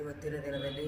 ಇವತ್ತಿನ ದಿನದಲ್ಲಿ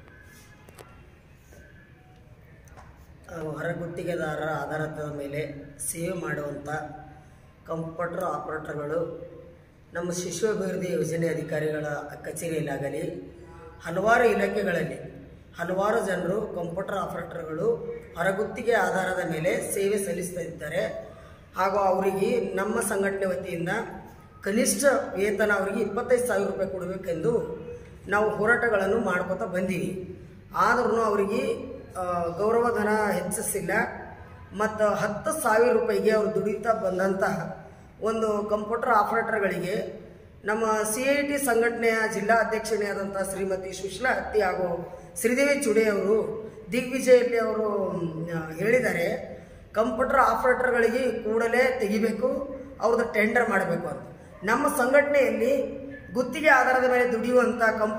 ಆ, ಹೊರಗುತ್ತಿಗೆದಾರರ ಆಧಾರದ ಮೇಲೆ ಸೇವೆ ಮಾಡುವಂಥ ಕಂಪ್ಯೂಟರ್ ಆಪರೇಟರ್ಗಳು ನಮ್ಮ ಶಿಶು ಅಭಿವೃದ್ಧಿ ಯೋಜನೆ ಅಧಿಕಾರಿಗಳ ಕಚೇರಿಯಲ್ಲಾಗಲಿ ಹಲವಾರು ಇಲಾಖೆಗಳಲ್ಲಿ ಹಲವಾರು ಜನರು ಕಂಪ್ಯೂಟರ್ ಆಪರೇಟರ್ಗಳು ಹೊರಗುತ್ತಿಗೆ ಆಧಾರದ ಮೇಲೆ ಸೇವೆ ಸಲ್ಲಿಸ್ತಾ ಇದ್ದಾರೆ ಹಾಗೂ ಅವರಿಗೆ ನಮ್ಮ ಸಂಘಟನೆ ವತಿಯಿಂದ ಕನಿಷ್ಠ ವೇತನ ಅವರಿಗೆ ಇಪ್ಪತ್ತೈದು ಸಾವಿರ ರೂಪಾಯಿ ಕೊಡಬೇಕೆಂದು ನಾವು ಹೋರಾಟಗಳನ್ನು ಮಾಡ್ಕೋತಾ ಬಂದೀವಿ ಆದ್ರೂ ಅವರಿಗೆ ಆ, ಗೌರವಧನ ಹೆಚ್ಚಿಸಿಲ್ಲ ಮತ್ತು ಹತ್ತು ಸಾವಿರ ರೂಪಾಯಿಗೆ ಅವರು ದುಡಿತಾ ಬಂದಂತಹ ಒಂದು ಕಂಪ್ಯೂಟರ್ ಆಪರೇಟರ್ಗಳಿಗೆ ನಮ್ಮ ಸಿ ಐ ಟಿ ಸಂಘಟನೆಯ ಜಿಲ್ಲಾ ಅಧ್ಯಕ್ಷಣೆಯಾದಂಥ ಶ್ರೀಮತಿ ಸುಶೀಲಾ ಹತ್ತಿ ಹಾಗೂ ಶ್ರೀದೇವಿ ಚುಡೆ ಅವರು ದಿಗ್ವಿಜಯಲ್ಲಿ ಅವರು ಮ್, ಹೇಳಿದ್ದಾರೆ ಕಂಪ್ಯೂಟರ್ ಆಪರೇಟರ್ಗಳಿಗೆ ಕೂಡಲೇ ತೆಗಿಬೇಕು ಅವ್ರದ್ದು ಟೆಂಡರ್ ಮಾಡಬೇಕು ಅಂತ ನಮ್ಮ ಸಂಘಟನೆಯಲ್ಲಿ ಗುತ್ತಿಗೆ ಆಧಾರದ ಮೇಲೆ ದುಡಿಯುವಂಥ ಕಂಪ್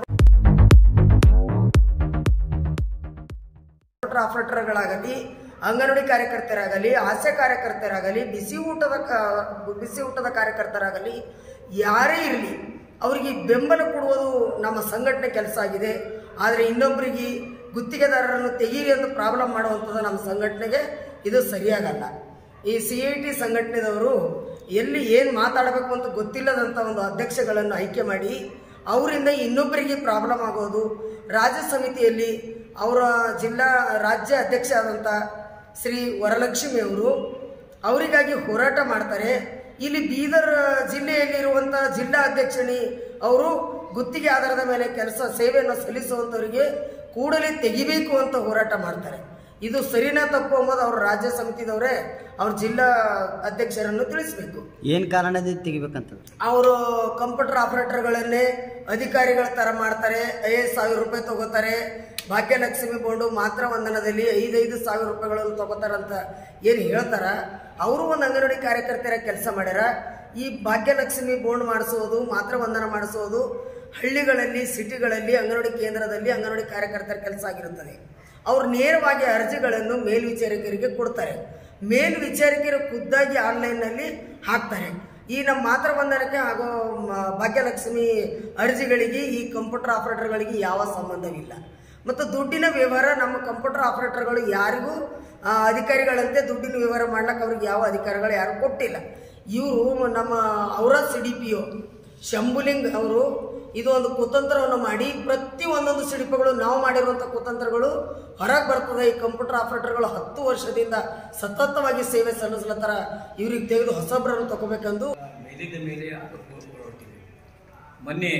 ಕಂಪ್ಯೂಟರ್ ಆಪರೇಟರ್ಗಳಾಗಲಿ ಅಂಗನವಾಡಿ ಕಾರ್ಯಕರ್ತರಾಗಲಿ ಹಾಸ್ಯ ಕಾರ್ಯಕರ್ತರಾಗಲಿ ಬಿಸಿ ಊಟದ ಕ- ಬಿಸಿ ಊಟದ ಕಾರ್ಯಕರ್ತರಾಗಲಿ ಯಾರೇ ಇರಲಿ ಅವರಿಗೆ ಬೆಂಬಲ ಕೊಡುವುದು ನಮ್ಮ ಸಂಘಟನೆ ಕೆಲಸ ಆಗಿದೆ ಆದರೆ ಇನ್ನೊಬ್ಬರಿಗೆ ಗುತ್ತಿಗೆದಾರರನ್ನು ತೆಗೀರಿ ಅಂತ ಪ್ರಾಬ್ಲಮ್ ಮಾಡುವಂಥದ್ದು ನಮ್ಮ ಸಂಘಟನೆಗೆ ಇದು ಸರಿಯಾಗಲ್ಲ ಈ ಸಿ ಐ ಟಿ ಸಂಘಟನೆದವರು ಎಲ್ಲಿ ಏನು ಮಾತಾಡಬೇಕು ಅಂತ ಗೊತ್ತಿಲ್ಲದಂಥ ಒಂದು ಅಧ್ಯಕ್ಷಗಳನ್ನು ಆಯ್ಕೆ ಮಾಡಿ ಅವರಿಂದ ಇನ್ನೊಬ್ಬರಿಗೆ ಪ್ರಾಬ್ಲಮ್ ಆಗೋದು ರಾಜ್ಯ ಸಮಿತಿಯಲ್ಲಿ ಅವರ ಜಿಲ್ಲಾ ರಾಜ್ಯ ಅಧ್ಯಕ್ಷ ಆದಂಥ ಶ್ರೀ ವರಲಕ್ಷ್ಮಿ ಅವರು ಅವರಿಗಾಗಿ ಹೋರಾಟ ಮಾಡ್ತಾರೆ ಇಲ್ಲಿ ಬೀದರ್ ಜಿಲ್ಲೆಯಲ್ಲಿರುವಂಥ ಜಿಲ್ಲಾ ಅಧ್ಯಕ್ಷಣಿ ಅವರು ಗುತ್ತಿಗೆ ಆಧಾರದ ಮೇಲೆ ಕೆಲಸ ಸೇವೆಯನ್ನು ಸಲ್ಲಿಸುವಂಥವರಿಗೆ ಕೂಡಲೇ ತೆಗಿಬೇಕು ಅಂತ ಹೋರಾಟ ಮಾಡ್ತಾರೆ ಇದು ಸರಿನಾ ತಪ್ಪು ಎಂಬುದು ಅವ್ರ ರಾಜ್ಯ ಸಮಿತಿದವರೇ ಅವ್ರ ಜಿಲ್ಲಾ ಅಧ್ಯಕ್ಷರನ್ನು ತಿಳಿಸಬೇಕು ಏನು ಕಾರಣದಿಂದ ತೆಗಿಬೇಕಂತ ಅವರು ಕಂಪ್ಯೂಟರ್ ಆಪರೇಟರ್ಗಳನ್ನೇ ಅಧಿಕಾರಿಗಳ ಥರ ಮಾಡ್ತಾರೆ ಐದು ಸಾವಿರ ರೂಪಾಯಿ ತಗೋತಾರೆ ಭಾಗ್ಯಲಕ್ಷ್ಮಿ ಬೋಂಡು ಮಾತ್ರ ವಂದನದಲ್ಲಿ ಐದೈದು ಸಾವಿರ ರೂಪಾಯಿಗಳನ್ನು ತಗೋತಾರಂತ ಏನು ಹೇಳ್ತಾರ ಅವರು ಒಂದು ಅಂಗನವಾಡಿ ಕಾರ್ಯಕರ್ತರ ಕೆಲಸ ಮಾಡ್ಯಾರ ಈ ಭಾಗ್ಯಲಕ್ಷ್ಮಿ ಬೋಂಡ್ ಮಾಡಿಸೋದು ಮಾತ್ರ ವಂದನ ಮಾಡಿಸೋದು ಹಳ್ಳಿಗಳಲ್ಲಿ ಸಿಟಿಗಳಲ್ಲಿ ಅಂಗನವಾಡಿ ಕೇಂದ್ರದಲ್ಲಿ ಅಂಗನವಾಡಿ ಕಾರ್ಯಕರ್ತರ ಕೆಲಸ ಆಗಿರುತ್ತದೆ ಅವ್ರು ನೇರವಾಗಿ ಅರ್ಜಿಗಳನ್ನು ಮೇಲ್ವಿಚಾರಕರಿಗೆ ಕೊಡ್ತಾರೆ ಮೇಲ್ವಿಚಾರಕರು ಖುದ್ದಾಗಿ ಆನ್ಲೈನ್ನಲ್ಲಿ ಹಾಕ್ತಾರೆ ಈ ನಮ್ಮ ಮಾತೃ ಬಂಧನಕ್ಕೆ ಹಾಗೂ ಮ- ಭಾಗ್ಯಲಕ್ಷ್ಮಿ ಅರ್ಜಿಗಳಿಗೆ ಈ ಕಂಪ್ಯೂಟರ್ ಆಪರೇಟರ್ಗಳಿಗೆ ಯಾವ ಸಂಬಂಧವಿಲ್ಲ ಮತ್ತು ದುಡ್ಡಿನ ವ್ಯವಹಾರ ನಮ್ಮ ಕಂಪ್ಯೂಟರ್ ಆಪರೇಟರ್ಗಳು ಯಾರಿಗೂ ಆ, ಅಧಿಕಾರಿಗಳಂತೆ ದುಡ್ಡಿನ ವ್ಯವಹಾರ ಮಾಡ್ಲಿಕ್ಕೆ ಅವ್ರಿಗೆ ಯಾವ ಅಧಿಕಾರಿಗಳು ಯಾರು ಕೊಟ್ಟಿಲ್ಲ ಇವರು ನಮ್ಮ ಅವರ C D P O Shambhuling ಅವರು ಇದು ಒಂದು ಕುತಂತ್ರವನ್ನು ಮಾಡಿ ಪ್ರತಿ ಒಂದೊಂದು ಸಿಡಿಪಗಳು ನಾವು ಮಾಡಿರುವಂಥ ಕುತಂತ್ರಗಳು ಹೊರಗೆ ಬರ್ತದೆ ಈ ಕಂಪ್ಯೂಟರ್ ಆಪರೇಟರ್ಗಳು ಹತ್ತು ವರ್ಷದಿಂದ ಸತತವಾಗಿ ಸೇವೆ ಸಲ್ಲಿಸ್ಲತ್ತಾರ ಇವ್ರಿಗೆ ತೆಗೆದು ಹೊಸಬ್ರನ್ನು ತಗೋಬೇಕೆಂದು ಮೇಲಿಂದ ಮೇಲೆ ಆರೋಪ ಹೊರಟಿದೆ ಮೊನ್ನೆ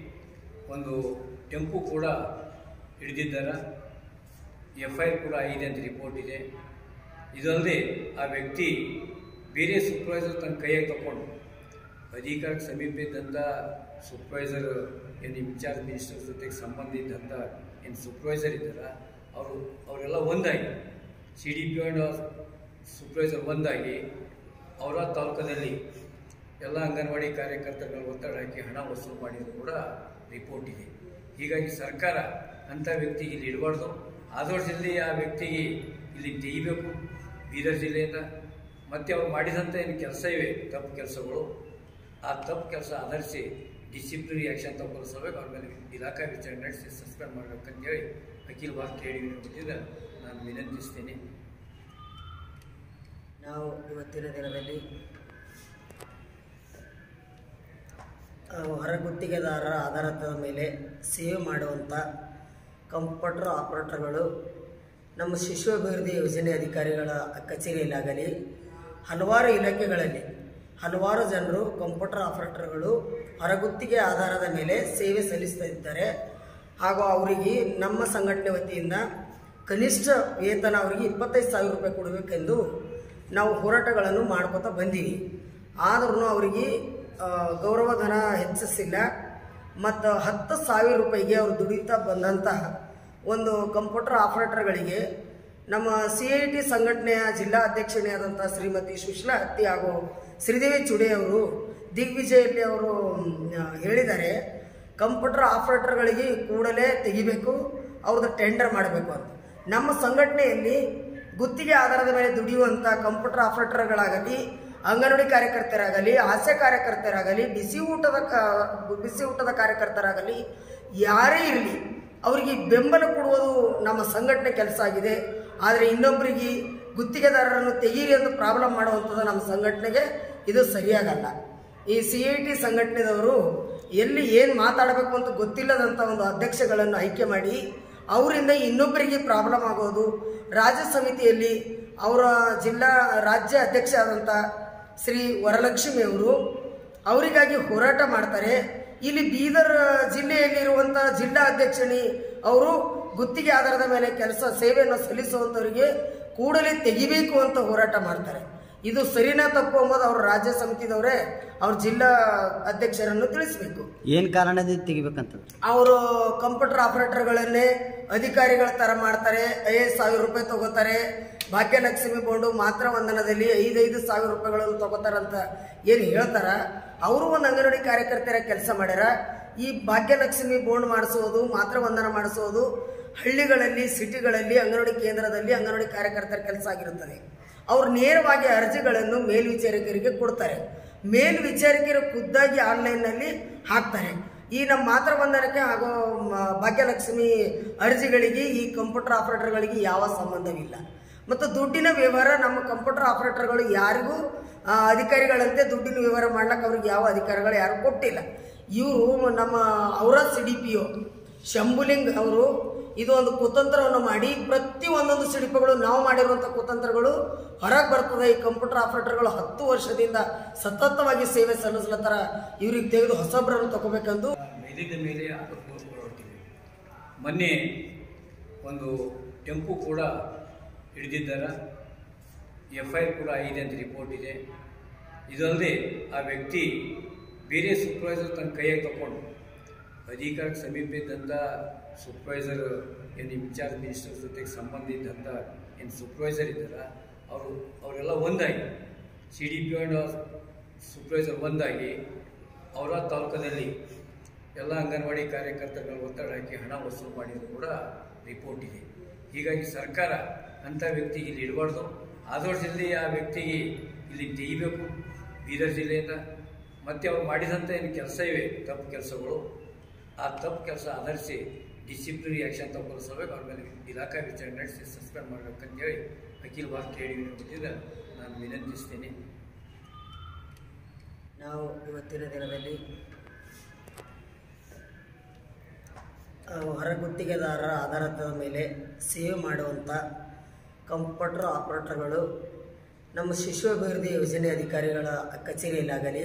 ಒಂದು ಟೆಂಪು ಕೂಡ ಹಿಡಿದಿದ್ದಾರೆ ಎಫ್ ಐ ಆರ್ ಕೂಡ ಆಗಿದೆ ಅಂತ ರಿಪೋರ್ಟ್ ಇದೆ ಇದಲ್ಲದೆ ಆ ವ್ಯಕ್ತಿ ಬೇರೆ ಸೂಪರ್ವೈಸರ್ ತನ್ನ ಕೈಯಾಗಿ ತಗೊಂಡು ಅಧಿಕಾರಕ್ಕೆ ಸಮೀಪ ಇದ್ದಂಥ ಸೂಪರ್ವೈಸರ್ ಏನು ಇನ್ಚಾರ್ಜ್ ಮಿನಿಸ್ಟರ್ ಜೊತೆಗೆ ಸಂಬಂಧ ಇದ್ದಂಥ ಏನು ಸೂಪರ್ವೈಸರ್ ಇದ್ದಾರ ಅವರು ಅವರೆಲ್ಲ ಒಂದಾಗಿ C D P and supervisor ಒಂದಾಗಿ ಅವರ ತಾಲೂಕದಲ್ಲಿ ಎಲ್ಲ ಅಂಗನವಾಡಿ ಕಾರ್ಯಕರ್ತರುಗಳ ಒತ್ತಡ ಹಾಕಿ ಹಣ ವಸೂಲು ಮಾಡಿದ್ರು ಕೂಡ ರಿಪೋರ್ಟ್ ಇದೆ ಹೀಗಾಗಿ ಸರ್ಕಾರ ಅಂಥ ವ್ಯಕ್ತಿಗೆ ಇಲ್ಲಿ ಇಡಬಾರ್ದು ಆದರ್ಶದಲ್ಲಿ ಆ ವ್ಯಕ್ತಿಗೆ ಇಲ್ಲಿ ತೆಗಿಬೇಕು ಬೀದರ್ ಜಿಲ್ಲೆಯಿಂದ ಮತ್ತು ಅವ್ರು ಮಾಡಿದಂಥ ಏನು ಕೆಲಸ ಇವೆ ತಪ್ಪು ಕೆಲಸಗಳು ಆ ತಪ್ಪು ಕೆಲಸ ಆಧರಿಸಿ ಡಿಸಿಪ್ಲಿನರಿ ಆ್ಯಕ್ಷನ್ ತಗೊಳ್ಳೋ ಸಲುವಾಗಿ ಅವ್ರ ಮೇಲೆ ಇಲಾಖಾ ವಿಚಾರಣೆ ನಡೆಸಿ ಸಸ್ಪೆಂಡ್ ಮಾಡಬೇಕಂತೇಳಿ ಅಖಿಲ ಭಾರತ ಕೆ ವತಿಯಿಂದ ನಾನು ವಿನಂತಿಸ್ತೇನೆ ನಾವು ಇವತ್ತಿನ ದಿನದಲ್ಲಿ ಆ, ಹೊರಗುತ್ತಿಗೆದಾರರ ಆಧಾರದ ಮೇಲೆ ಸೇವೆ ಮಾಡುವಂಥ ಕಂಪ್ಯೂಟರ್ ಆಪರೇಟರ್ಗಳು ನಮ್ಮ ಶಿಶು ಅಭಿವೃದ್ಧಿ ಯೋಜನೆ ಅಧಿಕಾರಿಗಳ ಕಚೇರಿಯಲ್ಲಾಗಲಿ ಹಲವಾರು ಇಲಾಖೆಗಳಲ್ಲಿ ಹಲವಾರು ಜನರು ಕಂಪ್ಯೂಟರ್ ಆಪರೇಟರ್ಗಳು ಹೊರಗುತ್ತಿಗೆ ಆಧಾರದ ಮೇಲೆ ಸೇವೆ ಸಲ್ಲಿಸ್ತಾ ಇದ್ದಾರೆ ಹಾಗೂ ಅವರಿಗೆ ನಮ್ಮ ಸಂಘಟನೆ ವತಿಯಿಂದ ಕನಿಷ್ಠ ವೇತನ ಅವರಿಗೆ ಇಪ್ಪತ್ತೈದು ಸಾವಿರ ರೂಪಾಯಿ ಕೊಡಬೇಕೆಂದು ನಾವು ಹೋರಾಟಗಳನ್ನು ಮಾಡ್ಕೋತಾ ಬಂದೀವಿ ಆದ್ರೂ ಅವರಿಗೆ ಆ, ಗೌರವಧನ ಹೆಚ್ಚಿಸಿಲ್ಲ ಮತ್ತು ಹತ್ತು ಸಾವಿರ ರೂಪಾಯಿಗೆ ಅವರು ದುಡಿತಾ ಬಂದಂತಹ ಒಂದು ಕಂಪ್ಯೂಟರ್ ಆಪರೇಟರ್ಗಳಿಗೆ ನಮ್ಮ ಸಿ ಐ ಟಿ ಸಂಘಟನೆಯ ಜಿಲ್ಲಾ ಅಧ್ಯಕ್ಷಣೆಯಾದಂಥ ಶ್ರೀಮತಿ ಸುಶೀಲಾ ಹತ್ತಿ ಹಾಗೂ ಶ್ರೀದೇವಿ ಚುಡೆ ಅವರು ದಿಗ್ವಿಜಯಲ್ಲಿ ಅವರು ಮ್, ಹೇಳಿದ್ದಾರೆ ಕಂಪ್ಯೂಟರ್ ಆಪರೇಟರ್ಗಳಿಗೆ ಕೂಡಲೇ ತೆಗಿಬೇಕು ಅವ್ರದ್ದು ಟೆಂಡರ್ ಮಾಡಬೇಕು ಅಂತ ನಮ್ಮ ಸಂಘಟನೆಯಲ್ಲಿ ಗುತ್ತಿಗೆ ಆಧಾರದ ಮೇಲೆ ದುಡಿಯುವಂಥ ಕಂಪ್ಯೂಟರ್ ಆಪರೇಟರ್ಗಳಾಗಲಿ ಅಂಗನವಾಡಿ ಕಾರ್ಯಕರ್ತರಾಗಲಿ ಹಾಸ್ಯ ಕಾರ್ಯಕರ್ತರಾಗಲಿ ಬಿಸಿ ಊಟದ ಕ ಬಿಸಿ ಊಟದ ಕಾರ್ಯಕರ್ತರಾಗಲಿ ಯಾರೇ ಇರಲಿ ಅವರಿಗೆ ಬೆಂಬಲ ಕೊಡುವುದು ನಮ್ಮ ಸಂಘಟನೆ ಕೆಲಸ ಆಗಿದೆ ಆದರೆ ಇನ್ನೊಬ್ಬರಿಗೆ ಗುತ್ತಿಗೆದಾರರನ್ನು ತೆಗೀರಿ ಅಂತ ಪ್ರಾಬ್ಲಮ್ ಮಾಡುವಂಥದ್ದು ನಮ್ಮ ಸಂಘಟನೆಗೆ ಇದು ಸರಿಯಾಗಲ್ಲ ಈ ಸಿ ಐ ಟಿ ಸಂಘಟನೆದವರು ಎಲ್ಲಿ ಏನು ಮಾತಾಡಬೇಕು ಅಂತ ಗೊತ್ತಿಲ್ಲದಂಥ ಒಂದು ಅಧ್ಯಕ್ಷಗಳನ್ನು ಆಯ್ಕೆ ಮಾಡಿ ಅವರಿಂದ ಇನ್ನೊಬ್ಬರಿಗೆ ಪ್ರಾಬ್ಲಮ್ ಆಗೋದು ರಾಜ್ಯ ಸಮಿತಿಯಲ್ಲಿ ಅವರ ಜಿಲ್ಲಾ ರಾಜ್ಯ ಅಧ್ಯಕ್ಷ ಆದಂಥ ಶ್ರೀ ವರಲಕ್ಷ್ಮಿ ಅವರು ಅವರಿಗಾಗಿ ಹೋರಾಟ ಮಾಡ್ತಾರೆ ಇಲ್ಲಿ ಬೀದರ್ ಜಿಲ್ಲೆಯಲ್ಲಿರುವಂಥ ಜಿಲ್ಲಾ ಅಧ್ಯಕ್ಷಣಿ ಅವರು ಗುತ್ತಿಗೆ ಆಧಾರದ ಮೇಲೆ ಕೆಲಸ ಸೇವೆಯನ್ನು ಸಲ್ಲಿಸುವಂಥವರಿಗೆ ಕೂಡಲೇ ತೆಗಿಬೇಕು ಅಂತ ಹೋರಾಟ ಮಾಡ್ತಾರೆ ಇದು ಸರಿನಾ ತಪ್ಪು ಎಂಬುದು ಅವ್ರ ರಾಜ್ಯ ಸಮಿತಿದವರೇ ಅವ್ರ ಜಿಲ್ಲಾ ಅಧ್ಯಕ್ಷರನ್ನು ತಿಳಿಸಬೇಕು ಏನು ಕಾರಣದಿಂದ ತೆಗಿಬೇಕಂತ ಅವರು ಕಂಪ್ಯೂಟರ್ ಆಪರೇಟರ್ಗಳನ್ನೇ ಅಧಿಕಾರಿಗಳ ಥರ ಮಾಡ್ತಾರೆ ಐದು ಸಾವಿರ ರೂಪಾಯಿ ತಗೋತಾರೆ ಭಾಗ್ಯಲಕ್ಷ್ಮಿ ಬೋಂಡು ಮಾತ್ರ ವಂದನದಲ್ಲಿ ಐದೈದು ಸಾವಿರ ರೂಪಾಯಿಗಳನ್ನು ತಗೋತಾರಂತ ಏನು ಹೇಳ್ತಾರ ಅವರು ಒಂದು ಅಂಗನವಾಡಿ ಕಾರ್ಯಕರ್ತರ ಕೆಲಸ ಮಾಡ್ಯಾರ ಈ ಭಾಗ್ಯಲಕ್ಷ್ಮಿ ಬೋಂಡ್ ಮಾಡಿಸೋದು ಮಾತ್ರ ವಂದನ ಮಾಡಿಸೋದು ಹಳ್ಳಿಗಳಲ್ಲಿ ಸಿಟಿಗಳಲ್ಲಿ ಅಂಗನವಾಡಿ ಕೇಂದ್ರದಲ್ಲಿ ಅಂಗನವಾಡಿ ಕಾರ್ಯಕರ್ತರ ಕೆಲಸ ಆಗಿರುತ್ತದೆ ಅವ್ರು ನೇರವಾಗಿ ಅರ್ಜಿಗಳನ್ನು ಮೇಲ್ವಿಚಾರಕರಿಗೆ ಕೊಡ್ತಾರೆ ಮೇಲ್ವಿಚಾರಕರು ಖುದ್ದಾಗಿ ಆನ್ಲೈನ್ನಲ್ಲಿ ಹಾಕ್ತಾರೆ ಈ ನಮ್ಮ ಮಾತೃ ಬಂಧನಕ್ಕೆ ಹಾಗೂ ಮ- ಭಾಗ್ಯಲಕ್ಷ್ಮಿ ಅರ್ಜಿಗಳಿಗೆ ಈ ಕಂಪ್ಯೂಟರ್ ಆಪರೇಟರ್ಗಳಿಗೆ ಯಾವ ಸಂಬಂಧವಿಲ್ಲ ಮತ್ತು ದುಡ್ಡಿನ ವ್ಯವಹಾರ ನಮ್ಮ ಕಂಪ್ಯೂಟರ್ ಆಪರೇಟರ್ಗಳು ಯಾರಿಗೂ ಆ, ಅಧಿಕಾರಿಗಳಂತೆ ದುಡ್ಡಿನ ವ್ಯವಹಾರ ಮಾಡ್ಲಿಕ್ಕೆ ಅವ್ರಿಗೆ ಯಾವ ಅಧಿಕಾರಿಗಳು ಯಾರು ಕೊಟ್ಟಿಲ್ಲ ಇವರು ನಮ್ಮ ಅವರ C D P O Shambhuling ಅವರು ಇದು ಒಂದು ಕುತಂತ್ರವನ್ನು ಮಾಡಿ ಪ್ರತಿ ಒಂದೊಂದು ಸಿಡಿಪಗಳು ನಾವು ಮಾಡಿರುವಂಥ ಕುತಂತ್ರಗಳು ಹೊರಗೆ ಬರ್ತದೆ ಈ ಕಂಪ್ಯೂಟರ್ ಆಪರೇಟರ್ಗಳು ಹತ್ತು ವರ್ಷದಿಂದ ಸತತವಾಗಿ ಸೇವೆ ಸಲ್ಲಿಸ್ಲತ್ತಾರ ಇವ್ರಿಗೆ ತೆಗೆದು ಹೊಸಬ್ರನ್ನು ತಗೋಬೇಕಂದು ಮೇಲಿದ್ದ ಮೇಲೆ ಅದಕ್ಕೆ ಹೊರಟಿದೆ ಮೊನ್ನೆ ಒಂದು ಟೆಂಪು ಕೂಡ ಹಿಡಿದಿದ್ದಾರ ಎಫ್ ಐ ಆರ್ ಕೂಡ ಆಗಿದೆ ಅಂತ ರಿಪೋರ್ಟ್ ಇದೆ ಇದಲ್ಲದೆ ಆ ವ್ಯಕ್ತಿ ಬೇರೆ ಸೂಪರ್ವೈಸರ್ ತನ್ನ ಕೈಯಾಗಿ ತಗೊಂಡು ಅಧಿಕಾರಕ್ಕೆ ಸಮೀಪ ಇದ್ದಂಥ ಸೂಪರ್ವೈಸರ್ ಏನು ಇನ್ಚಾರ್ಜ್ ಮಿನಿಸ್ಟರ್ ಜೊತೆಗೆ ಸಂಬಂಧ ಇದ್ದಂಥ ಏನು ಸೂಪರ್ವೈಸರ್ ಇದ್ದಾರ ಅವರು ಅವರೆಲ್ಲ ಒಂದಾಗಿ C D P and supervisor ಒಂದಾಗಿ ಅವರ ತಾಲೂಕದಲ್ಲಿ ಎಲ್ಲ ಅಂಗನವಾಡಿ ಕಾರ್ಯಕರ್ತರುಗಳ ಒತ್ತಡ ಹಾಕಿ ಹಣ ವಸೂಲು ಮಾಡಿದ್ರು ಕೂಡ ರಿಪೋರ್ಟ್ ಇದೆ ಹೀಗಾಗಿ ಸರ್ಕಾರ ಅಂಥ ವ್ಯಕ್ತಿಗೆ ಇಲ್ಲಿ ಇಡಬಾರ್ದು ಆದೋಷದಲ್ಲಿ ಆ ವ್ಯಕ್ತಿಗೆ ಇಲ್ಲಿ ತೆಗಿಬೇಕು ಬೀದರ್ ಜಿಲ್ಲೆಯಿಂದ ಮತ್ತೆ ಅವ್ರು ಮಾಡಿದಂಥ ಏನು ಕೆಲಸ ಇವೆ ತಪ್ಪು ಕೆಲಸಗಳು ಆ ತಪ್ಪು ಕೆಲಸ ಆಧರಿಸಿ ಡಿಸಿಪ್ಲಿನರಿ ಆ್ಯಕ್ಷನ್ ತಗೊಳಿಸಬೇಕು ಅವ್ರ ಮೇಲೆ ಇಲಾಖಾ ವಿಚಾರಣೆ ನಡೆಸಿ ಸಸ್ಪೆಂಡ್ ಮಾಡಬೇಕಂತೇಳಿ ಅಖಿಲ ಭಾರತ ಕೆ ವತಿಯಿಂದ ನಾನು ವಿನಂತಿಸ್ತೀನಿ ನಾವು ಇವತ್ತಿನ ದಿನದಲ್ಲಿ ಆ, ಹೊರಗುತ್ತಿಗೆದಾರರ ಆಧಾರದ ಮೇಲೆ ಸೇವ್ ಮಾಡುವಂಥ ಕಂಪ್ಯೂಟರ್ ಆಪರೇಟರ್ಗಳು ನಮ್ಮ ಶಿಶು ಅಭಿವೃದ್ಧಿ ಯೋಜನೆ ಅಧಿಕಾರಿಗಳ ಕಚೇರಿಯಲ್ಲಾಗಲಿ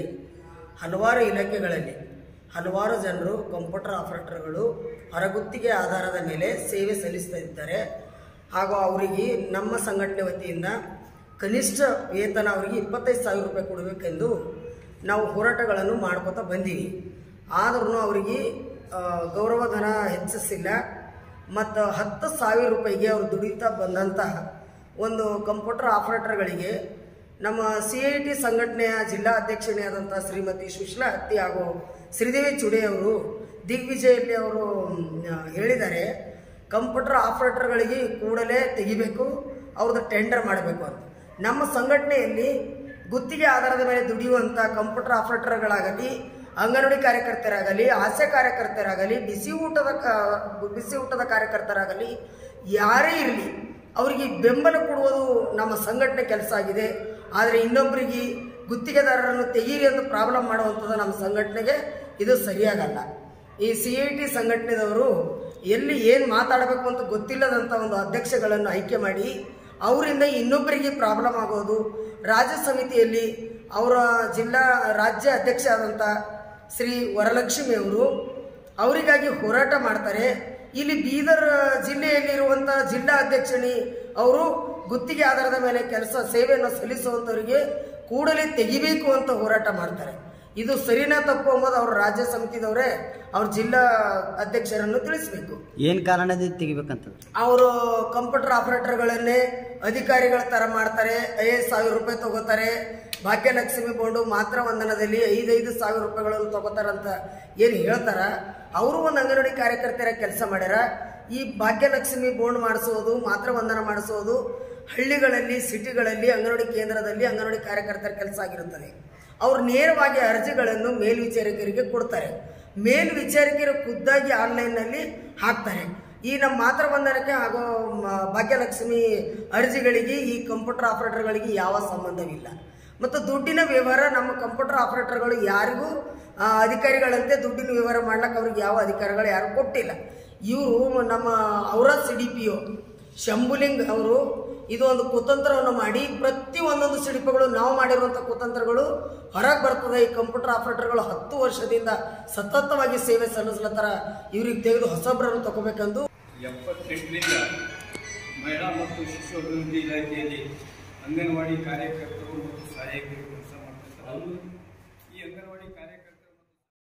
ಹಲವಾರು ಇಲಾಖೆಗಳಲ್ಲಿ ಹಲವಾರು ಜನರು ಕಂಪ್ಯೂಟರ್ ಆಪರೇಟರ್ಗಳು ಹೊರಗುತ್ತಿಗೆ ಆಧಾರದ ಮೇಲೆ ಸೇವೆ ಸಲ್ಲಿಸ್ತಾ ಇದ್ದಾರೆ ಹಾಗೂ ಅವರಿಗೆ ನಮ್ಮ ಸಂಘಟನೆ ವತಿಯಿಂದ ಕನಿಷ್ಠ ವೇತನ ಅವರಿಗೆ ಇಪ್ಪತ್ತೈದು ಸಾವಿರ ರೂಪಾಯಿ ಕೊಡಬೇಕೆಂದು ನಾವು ಹೋರಾಟಗಳನ್ನು ಮಾಡ್ಕೋತಾ ಬಂದೀವಿ ಆದ್ರೂ ಅವರಿಗೆ ಆ, ಗೌರವಧನ ಹೆಚ್ಚಿಸಿಲ್ಲ ಮತ್ತು ಹತ್ತು ಸಾವಿರ ರೂಪಾಯಿಗೆ ಅವರು ದುಡಿತಾ ಬಂದಂತಹ ಒಂದು ಕಂಪ್ಯೂಟರ್ ಆಪರೇಟರ್ಗಳಿಗೆ ನಮ್ಮ ಸಿ ಐ ಟಿ ಸಂಘಟನೆಯ ಜಿಲ್ಲಾ ಅಧ್ಯಕ್ಷಣೆ ಆದಂಥ ಶ್ರೀಮತಿ ಸುಶೀಲಾ ಹತ್ತಿ ಹಾಗೂ ಶ್ರೀದೇವಿ ಚುಡೆ ಅವರು ದಿಗ್ವಿಜಯಲ್ಲಿ ಅವರು ಮ್, ಹೇಳಿದ್ದಾರೆ ಕಂಪ್ಯೂಟರ್ ಆಪರೇಟರ್ಗಳಿಗೆ ಕೂಡಲೇ ತೆಗಿಬೇಕು ಅವ್ರದ್ದು ಟೆಂಡರ್ ಮಾಡಬೇಕು ಅಂತ ನಮ್ಮ ಸಂಘಟನೆಯಲ್ಲಿ ಗುತ್ತಿಗೆ ಆಧಾರದ ಮೇಲೆ ದುಡಿಯುವಂಥ ಕಂಪ್ಯೂಟರ್ ಆಪರೇಟರ್ಗಳಾಗಲಿ ಅಂಗನವಾಡಿ ಕಾರ್ಯಕರ್ತರಾಗಲಿ ಹಾಸ್ಯ ಕಾರ್ಯಕರ್ತರಾಗಲಿ ಬಿಸಿ ಊಟದ ಕ- ಬಿಸಿ ಊಟದ ಕಾರ್ಯಕರ್ತರಾಗಲಿ ಯಾರೇ ಇರಲಿ ಅವರಿಗೆ ಬೆಂಬಲ ಕೊಡುವುದು ನಮ್ಮ ಸಂಘಟನೆ ಕೆಲಸ ಆಗಿದೆ ಆದರೆ ಇನ್ನೊಬ್ಬರಿಗೆ ಗುತ್ತಿಗೆದಾರರನ್ನು ತೆಗೀರಿ ಅಂತ ಪ್ರಾಬ್ಲಮ್ ಮಾಡುವಂಥದ್ದು ನಮ್ಮ ಸಂಘಟನೆಗೆ ಇದು ಸರಿಯಾಗಲ್ಲ ಈ ಸಿ ಐ ಟಿ ಸಂಘಟನೆದವರು ಎಲ್ಲಿ ಏನು ಮಾತಾಡಬೇಕು ಅಂತ ಗೊತ್ತಿಲ್ಲದಂಥ ಒಂದು ಅಧ್ಯಕ್ಷಗಳನ್ನು ಆಯ್ಕೆ ಮಾಡಿ ಅವರಿಂದ ಇನ್ನೊಬ್ಬರಿಗೆ ಪ್ರಾಬ್ಲಮ್ ಆಗೋದು ರಾಜ್ಯ ಸಮಿತಿಯಲ್ಲಿ ಅವರ ಜಿಲ್ಲಾ ರಾಜ್ಯ ಅಧ್ಯಕ್ಷ ಆದಂಥ ಶ್ರೀ ವರಲಕ್ಷ್ಮಿ ಅವರು ಅವರಿಗಾಗಿ ಹೋರಾಟ ಮಾಡ್ತಾರೆ ಇಲ್ಲಿ ಬೀದರ್ ಜಿಲ್ಲೆಯಲ್ಲಿರುವಂಥ ಜಿಲ್ಲಾ ಅಧ್ಯಕ್ಷಣಿ ಅವರು ಗುತ್ತಿಗೆ ಆಧಾರದ ಮೇಲೆ ಕೆಲಸ ಸೇವೆಯನ್ನು ಸಲ್ಲಿಸುವಂಥವರಿಗೆ ಕೂಡಲೇ ತೆಗಿಬೇಕು ಅಂತ ಹೋರಾಟ ಮಾಡ್ತಾರೆ ಇದು ಸರಿನಾ ತಪ್ಪು ಎಂಬುದು ಅವ್ರ ರಾಜ್ಯ ಸಮಿತಿದವರೇ ಅವ್ರ ಜಿಲ್ಲಾ ಅಧ್ಯಕ್ಷರನ್ನು ತಿಳಿಸಬೇಕು ಏನು ಕಾರಣದಿಂದ ತೆಗಿಬೇಕಂತ ಅವರು ಕಂಪ್ಯೂಟರ್ ಆಪರೇಟರ್ಗಳನ್ನೇ ಅಧಿಕಾರಿಗಳ ಥರ ಮಾಡ್ತಾರೆ ಐದು ಸಾವಿರ ರೂಪಾಯಿ ತಗೋತಾರೆ ಭಾಗ್ಯಲಕ್ಷ್ಮಿ ಬೋಂಡು ಮಾತ್ರ ವಂದನದಲ್ಲಿ ಐದೈದು ಸಾವಿರ ರೂಪಾಯಿಗಳನ್ನು ತಗೋತಾರಂತ ಏನು ಹೇಳ್ತಾರ ಅವರು ಒಂದು ಅಂಗನವಾಡಿ ಕಾರ್ಯಕರ್ತರ ಕೆಲಸ ಮಾಡ್ಯಾರ ಈ ಭಾಗ್ಯಲಕ್ಷ್ಮಿ ಬೋಂಡ್ ಮಾಡಿಸೋದು ಮಾತ್ರ ವಂದನ ಮಾಡಿಸೋದು ಹಳ್ಳಿಗಳಲ್ಲಿ ಸಿಟಿಗಳಲ್ಲಿ ಅಂಗನವಾಡಿ ಕೇಂದ್ರದಲ್ಲಿ ಅಂಗನವಾಡಿ ಕಾರ್ಯಕರ್ತರ ಕೆಲಸ ಆಗಿರುತ್ತದೆ ಅವ್ರು ನೇರವಾಗಿ ಅರ್ಜಿಗಳನ್ನು ಮೇಲ್ವಿಚಾರಕರಿಗೆ ಕೊಡ್ತಾರೆ ಮೇಲ್ ವಿಚಾರಕಿಯರು ಖುದ್ದಾಗಿ ಆನ್ಲೈನ್ನಲ್ಲಿ ಹಾಕ್ತಾರೆ ಈ ನಮ್ಮ ಮಾತೃ ಬಂಧನಕ್ಕೆ ಹಾಗೂ ಮ- ಭಾಗ್ಯಲಕ್ಷ್ಮಿ ಅರ್ಜಿಗಳಿಗೆ ಈ ಕಂಪ್ಯೂಟರ್ ಆಪರೇಟರ್ಗಳಿಗೆ ಯಾವ ಸಂಬಂಧವಿಲ್ಲ ಮತ್ತು ದುಡ್ಡಿನ ವ್ಯವಹಾರ ನಮ್ಮ ಕಂಪ್ಯೂಟರ್ ಆಪರೇಟರ್ಗಳು ಯಾರಿಗೂ ಆ, ಅಧಿಕಾರಿಗಳಂತೆ ದುಡ್ಡಿನ ವ್ಯವಹಾರ ಮಾಡ್ಲಿಕ್ಕೆ ಅವ್ರಿಗೆ ಯಾವ ಅಧಿಕಾರಿಗಳು ಯಾರು ಕೊಟ್ಟಿಲ್ಲ ಇವರು ನಮ್ಮ ಅವರ C D P O Shambhuling ಅವರು ಇದು ಒಂದು ಕುತಂತ್ರವನ್ನು ಮಾಡಿ ಪ್ರತಿ ಒಂದೊಂದು ಸಿಡಿಪಗಳು ನಾವು ಮಾಡಿರುವಂಥ ಕುತಂತ್ರಗಳು ಹೊರಗೆ ಬರ್ತದೆ ಈ ಕಂಪ್ಯೂಟರ್ ಆಪರೇಟರ್ಗಳು ಹತ್ತು ವರ್ಷದಿಂದ ಸತತವಾಗಿ ಸೇವೆ ಸಲ್ಲಿಸ್ಲತ್ತಾರ ಇವ್ರಿಗೆ ತೆಗೆದು ಹೊಸಬ್ರನ್ನು ತಗೋಬೇಕೆಂದು ಎಪ್ಪತ್ತೆಂಟರಿಂದ ಮಹಿಳಾ ಮತ್ತು ಶಿಶು ಅಭಿವೃದ್ಧಿ ಇಲಾಖೆಯಲ್ಲಿ ಅಂಗನವಾಡಿ ಕಾರ್ಯಕರ್ತರು ಮತ್ತು ಸಹಾಯಕರು ಕೆಲಸ ಮಾಡ್ತಿರ್ತಾರೆ